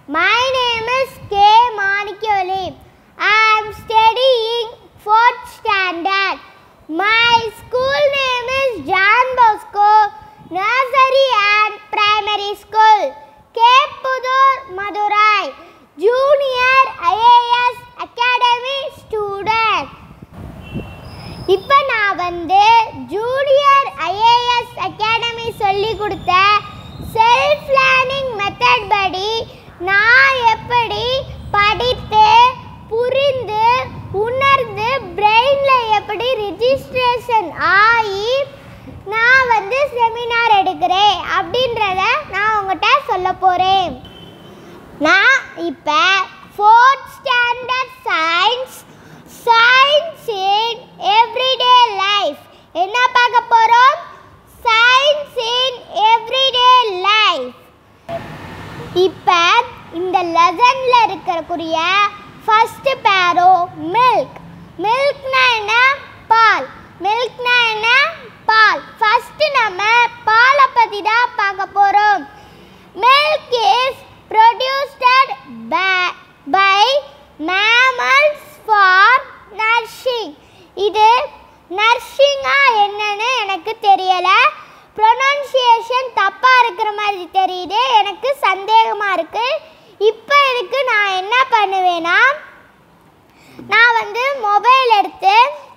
My name is K. Manikoli. I am studying fourth standard. My school name is John Bosco Nursery and Primary School. K. Pudur Madurai. Junior IAS Academy student. இப்போ நான் வந்து junior IAS academy சொல்லி கொடுத்த self learning method படி நான் எப்படி படித்து புரிந்து உணர்ந்து பிரெயினில் எப்படி ரிஜிஸ்ட்ரேஷன் ஆகி நான் வந்து செமினார் எடுக்கிறேன் அப்படின்றத நான் உங்கள்கிட்ட சொல்ல போகிறேன் நான் இப்போ fourth standard science science in everyday life என்ன பார்க்க போகிறோம் சயின்ஸ் இன் எவ்ரிடே லைஃப் இப்போ இந்த லெசனில் இருக்கக்கூடிய ஃபஸ்ட்டு பேரோ மில்க் மில்க்னா என்ன பால் மில்க்னா என்ன பால் ஃபஸ்ட்டு நம்ம பாலை பற்றி தான் பார்க்க போகிறோம் Milk is produced by, by mammals for nourishing. இது நர்ஷிங்கா என்னன்னு எனக்கு தெரியலை ப்ரொனன்சியேஷன் தப்பாக இருக்கிற மாதிரி தெரியுது எனக்கு சந்தேகமாக இருக்குது இப்போ இதுக்கு நான் என்ன பண்ணுவேன்னா நான் வந்து மொபைல் எடுத்து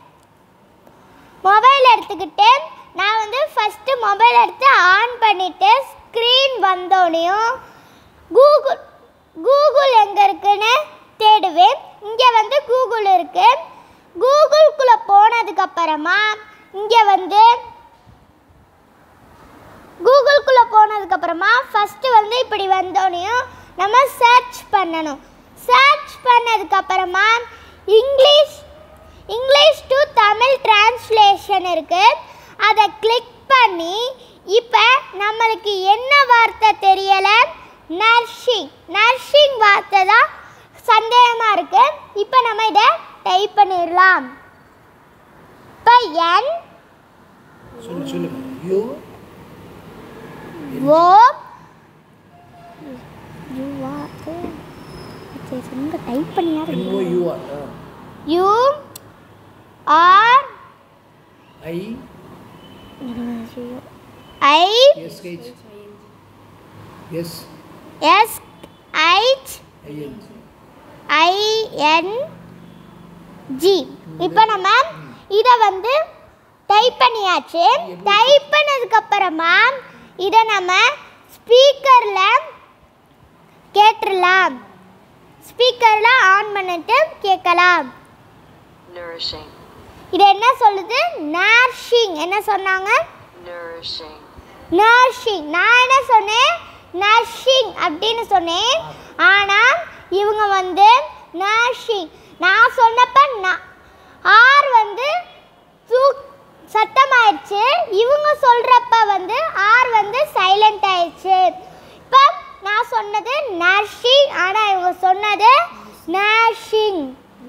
மொபைல் எடுத்துக்கிட்டு நான் வந்து ஃபஸ்ட்டு மொபைல் எடுத்து ஆன் பண்ணிவிட்டு ஸ்க்ரீன் வந்தோடனையும் கூகுள் கூகுள் எங்கே இருக்குன்னு தேடுவேன் இங்கே வந்து கூகுள் இருக்குது கூகுள்குள்ளே போனதுக்கப்புறமா இங்கே வந்து கூகுள்குள்ளே போனதுக்கப்புறமா ஃபஸ்ட்டு வந்து இப்படி வந்தோடனையும் நம்ம சர்ச் பண்ணணும் சர்ச் பண்ணதுக்கப்புறமா English English to Tamil translation இருக்குது அதை கிளிக் பண்ணி இப்போ நம்மளுக்கு என்ன வார்த்தை தெரியலை நர்ஷிங் நர்ஷிங் வார்த்தை தான் சந்தேகமாக இருக்குது இப்போ நம்ம இதை டைப் பண்ணிடலாம் இப்போ என் சொல்லு சொல்லுங்க யூ ஓ யூ வார்த்தை டைப் பண்ணியாரு N O U R U R I I S H S S H I N I N G இப்போ நம்ம இதை வந்து டைப் பண்ணியாச்சு டைப் பண்ணதுக்கப்புறமா இதை நம்ம ஸ்பீக்கரில் கேட்டுடலாம் ஸ்பீக்கரில் ஆன் பண்ணிட்டு கேட்கலாம் nourishing, இது என்ன சொல்லுது நர்ஷிங் என்ன சொன்னாங்க nourishing, நர்ஷிங் நான் என்ன சொன்னேன் நர்ஷிங் அப்படின்னு சொன்னேன் ஆனால் இவங்க வந்து நர்ஷிங் நான் சொன்னப்ப நான் ஆர் வந்து தூ சத்தமாயிடுச்சு இவங்க சொல்கிறப்ப வந்து ஆர் வந்து சைலண்ட் ஆயிடுச்சு இப்போ நான் சொன்னது நர்ஷிங் ஆனால் இவங்க சொன்னது நர்ஷிங்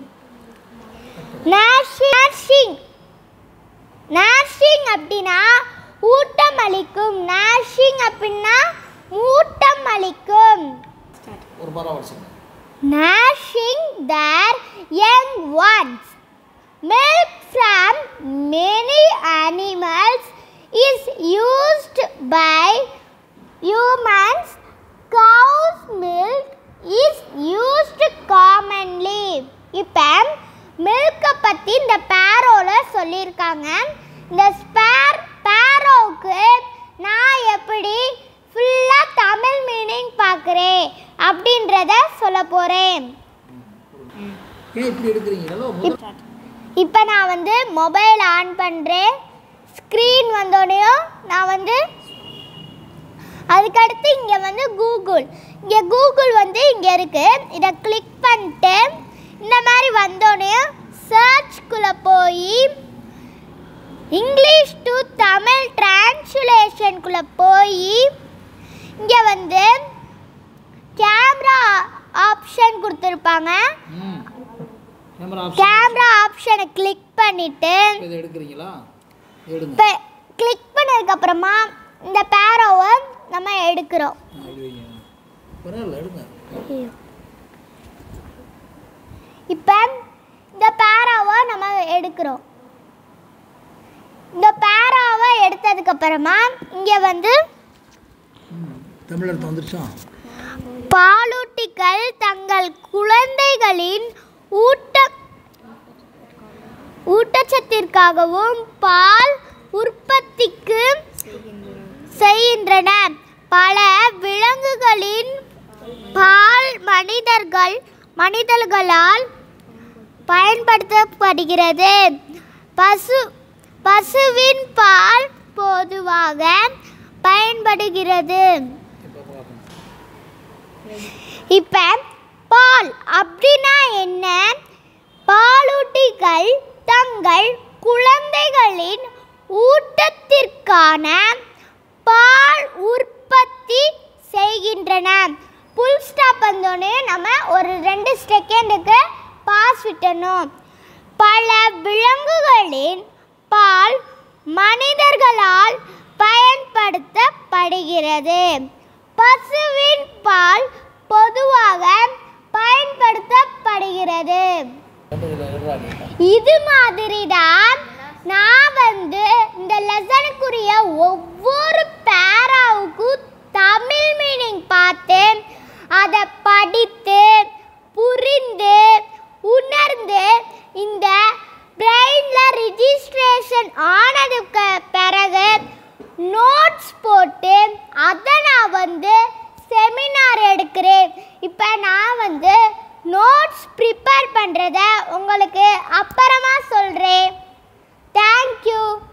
நர்ஷிங் நர்ஷிங் அப்படின்னா ஊட்டம் அளிக்கும் நர்ஷிங் அப்படின்னா ஊட்டம் அளிக்கும் ஒரு பரவ வருஷம் nourishing their young ones. Milk from many animals is used by humans. Cow's milk is used commonly. இப்போ மில்கை பற்றி இந்த பேரோவில் சொல்லியிருக்காங்க இந்த ஸ்பேர் பேரோவுக்கு நான் எப்படி ஃபுல்லாக தமிழ் மீனிங் பார்க்குறேன் அப்படின்றத சொல்ல போகிறேன் ஏன் இப்படி எடுக்கிறீங்க நல்லா முதல் இப்போ நான் வந்து மொபைல் ஆன் பண்ணுறேன் ஸ்க்ரீன் வந்தோடனையும் நான் வந்து அதுக்கடுத்து இங்கே வந்து கூகுள் இங்கே கூகுள் வந்து இங்கே இருக்குது இதை கிளிக் பண்ணிட்டு இந்த மாதிரி வந்தோடனையும் சர்ச்குள்ளே போய் இங்கிலீஷ் டு தமிழ் டிரான்ஸ்லேஷனுக்குள்ளே போய் இங்கே வந்து கேமரா ஆப்ஷன் கொடுத்துருப்பாங்க ம் கேமரா ஆப்ஷன் கேமரா ஆப்ஷனை கிளிக் பண்ணிவிட்டு இதை எடுக்கிறீங்களா எடுங்க இப்போ கிளிக் பண்ணதுக்கப்புறமா இந்த பேரோவை நம்ம எடுக்கிறோம் ஆ, இது வைங்க பரவாயில்ல எடுங்க இப்போ இந்த பேராவை நம்ம எடுக்கிறோம் இந்த பேராவை எடுத்ததுக்கு அப்புறமா இங்கே வந்து தமிழ் அர்த்தம் வந்துருச்சா பாலூட்டிகள் தங்கள் குழந்தைகளின் ஊட்ட ஊட்டச்சத்திற்காகவும் பால் உற்பத்திக்கு செய்கின்றன பல விலங்குகளின் பால் மனிதர்கள் மனிதர்களால் பயன்படுத்தப்படுகிறது பசு பசுவின் பால் பொதுவாக பயன்படுகிறது இப்போ பால் அப்படின்னா என்ன பாலூட்டிகள் தங்கள் குழந்தைகளின் ஊட்டத்திற்கான பால் உற்பத்தி செய்கின்றன புல் ஸ்டாப் வந்தோடனே நம்ம ஒரு ரெண்டு செகண்டுக்கு பாஸ் விட்டணும் பல விலங்குகளின் பால் மனிதர்களால் பயன்படுத்தப்படுகிறது பசுவின் பால் பொதுவாக பயன்படுத்தப்படுகிறது இது மாதிரி தான் நான் வந்து இந்த லெசனுக்குரிய ஒவ்வொரு பேராவுக்கும் தமிழ் மீனிங் பார்த்து அதை படித்து புரிந்து உணர்ந்து இந்த பிரெயினில் ரிஜிஸ்ட்ரேஷன் ஆனதுக்கு பிறகு நோட்ஸ் போட்டு அதை நான் வந்து செமினார் எடுக்கிறேன் இப்போ நான் வந்து நோட்ஸ் ப்ரிப்பேர் பண்ணுறத உங்களுக்கு அப்புறமா சொல்கிறேன் தேங்க்யூ